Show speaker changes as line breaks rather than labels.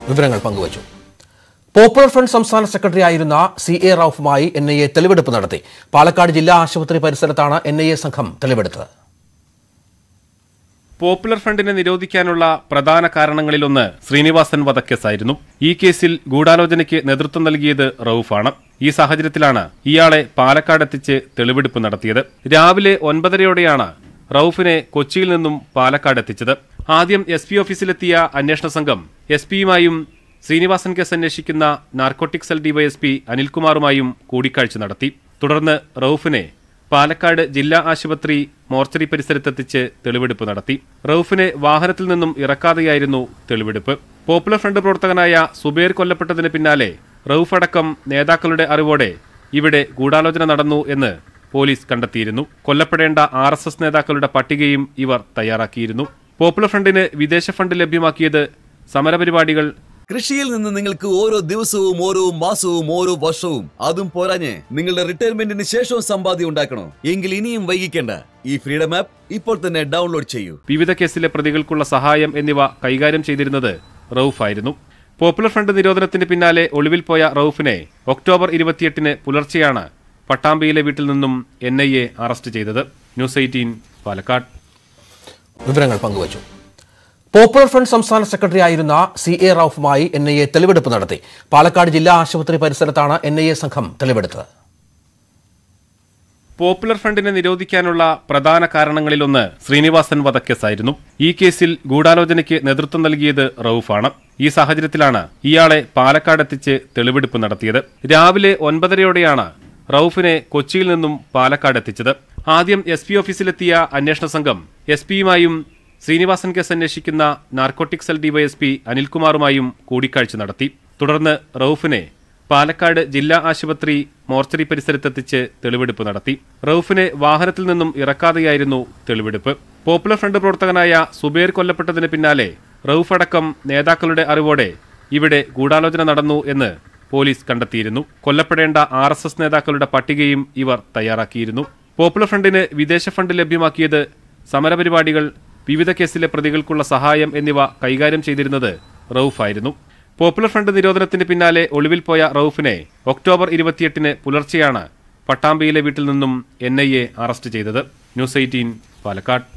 വിവരങ്ങൾ പങ്കുവച്ചു popular front സംസ്ഥാന സെക്രട്ടറി ആയിരുന്ന സി എ റൌഫുമായി എൻ ഐ എ തെളിവെടുപ്പ് നടത്തി പാലക്കാട് ജില്ലാ ആശുപത്രി പരിസരത്താണ് എൻ ഐ എ സംഘം തെളിവെടുത്തത്
പോപ്പുലർ ഫ്രണ്ടിനെ നിരോധിക്കാനുള്ള പ്രധാന കാരണങ്ങളിലൊന്ന് ശ്രീനിവാസൻ വധക്കേസായിരുന്നു ഈ കേസിൽ ഗൂഢാലോചനയ്ക്ക് നേതൃത്വം നൽകിയത് റൌഫാണ് ഈ സാഹചര്യത്തിലാണ് ഇയാളെ പാലക്കാടെത്തിച്ച് തെളിവെടുപ്പ് നടത്തിയത് രാവിലെ ഒൻപതരയോടെയാണ് റൌഫിനെ കൊച്ചിയിൽ നിന്നും പാലക്കാട് എത്തിച്ചത് ആദ്യം എസ് പി ഓഫീസിലെത്തിയ അന്വേഷണ സംഘം എസ് പിയുമായും ശ്രീനിവാസൻ കേസ് അന്വേഷിക്കുന്ന നാർക്കോട്ടിക് സെൽ ഡിവൈഎസ്പി അനിൽകുമാറുമായും കൂടിക്കാഴ്ച നടത്തി തുടർന്ന് റൌഫിനെ പാലക്കാട് ജില്ലാ ആശുപത്രി മോർച്ചറി പരിസരത്തെത്തിച്ച് തെളിവെടുപ്പ് നടത്തി റൌഫിനെ വാഹനത്തിൽ നിന്നും ഇറക്കാതെയായിരുന്നു തെളിവെടുപ്പ് പോപ്പുലർ ഫ്രണ്ട് പ്രവർത്തകനായ സുബേർ കൊല്ലപ്പെട്ടതിന് പിന്നാലെ റൌഫ് അടക്കം നേതാക്കളുടെ അറിവോടെ ഇവിടെ ഗൂഢാലോചന നടന്നു എന്ന് പോലീസ് കണ്ടെത്തിയിരുന്നു കൊല്ലപ്പെടേണ്ട ആർ എസ് എസ് നേതാക്കളുടെ പട്ടികയും ഇവർ തയ്യാറാക്കിയിരുന്നു പോപ്പുലർ ഫ്രണ്ടിന് വിദേശ ഫണ്ട് ലഭ്യമാക്കിയത് സമരപരിപാടികൾ
കൃഷിയിൽ നിന്ന് നിങ്ങൾക്ക് ഓരോ ദിവസവും ഓരോ മാസവും ഓരോ വർഷവും അതും പോരാഞ്ഞ് നിങ്ങളുടെ റിട്ടയർമെന്റിന് ശേഷവും സമ്പാദ്യം ഉണ്ടാക്കണോ എങ്കിൽ ഇനിയും വൈകിക്കേണ്ട ഈ ഫ്രീഡം ആപ്പ് ഇപ്പോൾ തന്നെ ഡൗൺലോഡ് ചെയ്യൂ
വിവിധ കേസിലെ പ്രതികൾക്കുള്ള സഹായം എന്നിവ കൈകാര്യം ചെയ്തിരുന്നത് റൌഫായിരുന്നു പോപ്പുലർ ഫ്രണ്ട് നിരോധനത്തിന് പിന്നാലെ ഒളിവിൽ പോയ റൌഫിനെ ഒക്ടോബർ ഇരുപത്തിയെട്ടിന് പുലർച്ചെയാണ് പട്ടാമ്പിയിലെ വീട്ടിൽ നിന്നും എൻ ഐ എ അറസ്റ്റ് ചെയ്തത് ന്യൂസ് എയ്റ്റീൻ പാലക്കാട്
വിവരങ്ങൾ പങ്കുവച്ചു പോപ്പുലർ ഫ്രണ്ട് സംസ്ഥാന സെക്രട്ടറി ആയിരുന്ന സി എ റൌഫുമായി എൻ ഐ എ തെളിവെടുപ്പ് നടത്തി പാലക്കാട് ജില്ലാ ആശുപത്രി പരിസരത്താണ് എൻ ഐ എ സംഘം തെളിവെടുത്തത്
പോപ്പുലർ ഫ്രണ്ടിനെ നിരോധിക്കാനുള്ള പ്രധാന കാരണങ്ങളിലൊന്ന് ശ്രീനിവാസൻ വധക്കേസായിരുന്നു ഈ കേസിൽ ഗൂഢാലോചനയ്ക്ക് നേതൃത്വം നൽകിയത് റൌഫാണ് ഈ സാഹചര്യത്തിലാണ് ഇയാളെ പാലക്കാടെത്തിച്ച് തെളിവെടുപ്പ് നടത്തിയത് രാവിലെ ഒൻപതരയോടെയാണ് റൌഫിനെ കൊച്ചിയിൽ നിന്നും പാലക്കാട് എത്തിച്ചത് ആദ്യം എസ് പി ഓഫീസിലെത്തിയ അന്വേഷണ സംഘം എസ് പിയുമായും ശ്രീനിവാസൻ കേസ് അന്വേഷിക്കുന്ന നാർക്കോട്ടിക് സെൽ ഡിവൈഎസ്പി അനിൽകുമാറുമായും കൂടിക്കാഴ്ച നടത്തി തുടർന്ന് റൌഫിനെ പാലക്കാട് ജില്ലാ ആശുപത്രി മോർച്ചറി പരിസരത്തെത്തിച്ച് തെളിവെടുപ്പ് നടത്തി റൌഫിനെ വാഹനത്തിൽ നിന്നും ഇറക്കാതെയായിരുന്നു തെളിവെടുപ്പ് പോപ്പുലർ ഫ്രണ്ട് പ്രവർത്തകനായ സുബേർ കൊല്ലപ്പെട്ടതിന് പിന്നാലെ റൌഫ് അടക്കം നേതാക്കളുടെ അറിവോടെ ഇവിടെ ഗൂഢാലോചന നടന്നു എന്ന് പോലീസ് കണ്ടെത്തിയിരുന്നു കൊല്ലപ്പെടേണ്ട ആർ എസ് എസ് നേതാക്കളുടെ പട്ടികയും ഇവർ തയ്യാറാക്കിയിരുന്നു പോപ്പുലർ ഫ്രണ്ടിന് വിദേശ ഫണ്ട് ലഭ്യമാക്കിയത് സമരപരിപാടികൾ വിവിധ കേസിലെ പ്രതികൾക്കുള്ള സഹായം എന്നിവ കൈകാര്യം ചെയ്തിരുന്നത് റൌഫായിരുന്നു പോപ്പുലർ ഫ്രണ്ട് നിരോധനത്തിന് പിന്നാലെ ഒളിവിൽ പോയ റൌഫിനെ ഒക്ടോബർ ഇരുപത്തിയെട്ടിന് പുലർച്ചെയാണ് പട്ടാമ്പിയിലെ വീട്ടിൽ നിന്നും എൻ ഐ എ അറസ്റ്റ് ചെയ്തത് ന്യൂസ് എയ്റ്റീൻ പാലക്കാട്